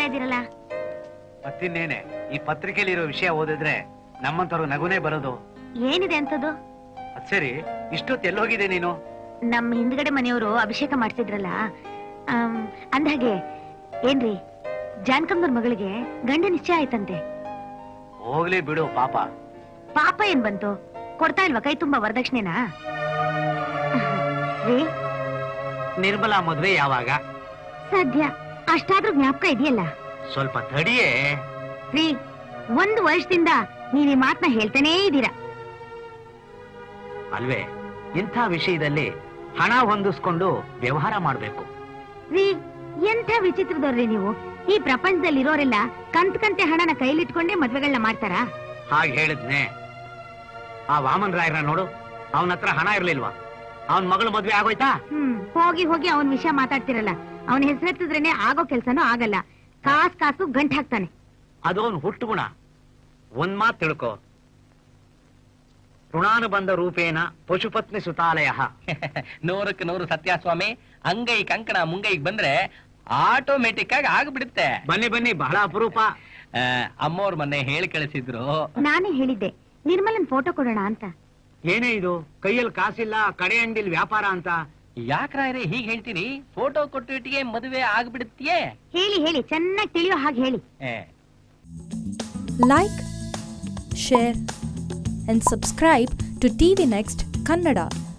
ಇದೀರಲ್ಲ ಮತ್ತಿನ್ನೇನೆ ಈ ಪತ್ರಿಕೆಯಲ್ಲಿರೋ ವಿಷಯ ಓದಿದ್ರೆ ನಮ್ಮಂತವ್ರು ನಗುನೇ ಬರೋದು ಏನಿದೆ ಅಂತದು ಅದ್ ಸರಿ ಇಷ್ಟೊತ್ತು ಎಲ್ಲೋಗಿದೆ ನೀನು ನಮ್ಮ ಹಿಂದ್ಗಡೆ ಮನೆಯವರು ಅಭಿಷೇಕ ಮಾಡ್ತಿದ್ರಲ್ಲ ಆಮ್, ಅಂದ್ಹಾಗೆ ಏನ್ರಿ ಜಾನ್ಕಮ್ಮನವ್ರ ಮಗಳಿಗೆ ಗಂಡ ನಿಶ್ಚಯ ಆಯ್ತಂತೆ ಹೋಗ್ಲಿ ಬಿಡು ಪಾಪ ಪಾಪ ಏನ್ ಬಂತು ಕೊಡ್ತಾ ಇಲ್ವಾ ಕೈ ತುಂಬಾ ವರದಕ್ಷಿಣೆನಾ ರೀ ನಿರ್ಮಲಾ ಮದ್ವೆ ಯಾವಾಗ ಸದ್ಯ ಅಷ್ಟಾದ್ರೂ ಜ್ಞಾಪಕ ಇದೆಯಲ್ಲ ಸ್ವಲ್ಪ ತಡಿಯೇ ರೀ ಒಂದು ವರ್ಷದಿಂದ ನೀವ್ ಈ ಮಾತನ್ನ ಹೇಳ್ತಾನೇ ಇದ್ದೀರಾ ಅಲ್ವೇ ಇಂಥ ವಿಷಯದಲ್ಲಿ ಹಣ ಹೊಂದಿಸ್ಕೊಂಡು ವ್ಯವಹಾರ ಮಾಡ್ಬೇಕು ರೀ ಎಂಥ ವಿಚಿತ್ರದವ್ರಿ ನೀವು ಈ ಪ್ರಪಂಚದಲ್ಲಿ ಇರೋರೆಲ್ಲ ಕಂತ್ ಕಂತೆ ಹಣನ ಕೈಲಿಟ್ಕೊಂಡೇ ಮದ್ವೆಗಳನ್ನ ಮಾಡ್ತಾರಾ ಹಾಗೆ ಹೇಳಿದ್ನೆ ಆ ವಾಮನ್ ರಾಯರ ನೋಡು ಅವನ ಹತ್ರ ಹಣ ಇರ್ಲಿಲ್ವಾ ಅವನ್ ಮಗಳು ಮದ್ವೆ ಆಗೋಯ್ತಾ ಹ್ಮ್ ಹೋಗಿ ಹೋಗಿ ಅವನ್ ವಿಷಯ ಮಾತಾಡ್ತಿರಲ್ಲ ಅವನ ಹೆಸರೆತ್ತಿದ್ರೇನೆ ಆಗೋ ಕೆಲ್ಸನೂ ಆಗಲ್ಲ ಕಾಸ್ ಕಾಸು ಗಂಟ್ ಹಾಕ್ತಾನೆ ಅದು ಅವನ್ ಹುಟ್ಟು ಗುಣ ಒಂದ್ ಮಾತ್ ತಿಳ್ಕೊ ಋಣಾನುಬಂಧ ರೂಪೇಣ ಪಶುಪತ್ನಿ ಸುತಾಲಯ ನೂರಕ್ಕೆ ನೂರು ಸತ್ಯ ಸ್ವಾಮಿ ಅಂಗೈ ಕಂಕಣ ಮುಂಗೈಗ್ ಬಂದ್ರೆ ಆಟೋಮೆಟಿಕ್ ಆಗಿ ಆಗ್ಬಿಡುತ್ತೆ ಬನ್ನಿ ಬನ್ನಿ ಬಹಳ ಅಪರೂಪ ಆ, ಅಮ್ಮೋರ್ ಮೊನ್ನೆ ಹೇಳಿ ಕಳಿಸಿದ್ರು ನಾನೇ ಹೇಳಿದ್ದೆ ನಿರ್ಮಲನ್ ಫೋಟೋ ಕೊಡೋಣ ಅಂತ ಏನೇ ಇದು ಕೈಯಲ್ಲಿ ಕಾಸಿಲ್ಲ ಕಡೆ ಅಂಗಡಿಲ್ ವ್ಯಾಪಾರ ಅಂತ ಯಾಕ್ರಾಯ್ರೆ ಹೀಗ್ ಹೇಳ್ತೀರಿ ಫೋಟೋ ಕೊಟ್ಟಿಟ್ಟಿಗೆ ಮದುವೆ ಆಗ್ಬಿಡುತ್ತೆಯೇ ಹೇಳಿ ಹೇಳಿ ಚೆನ್ನಾಗಿ ತಿಳಿಯೋ ಹಾಗೆ ಹೇಳಿ ಏ, like, share, and subscribe to TV Next Kannada.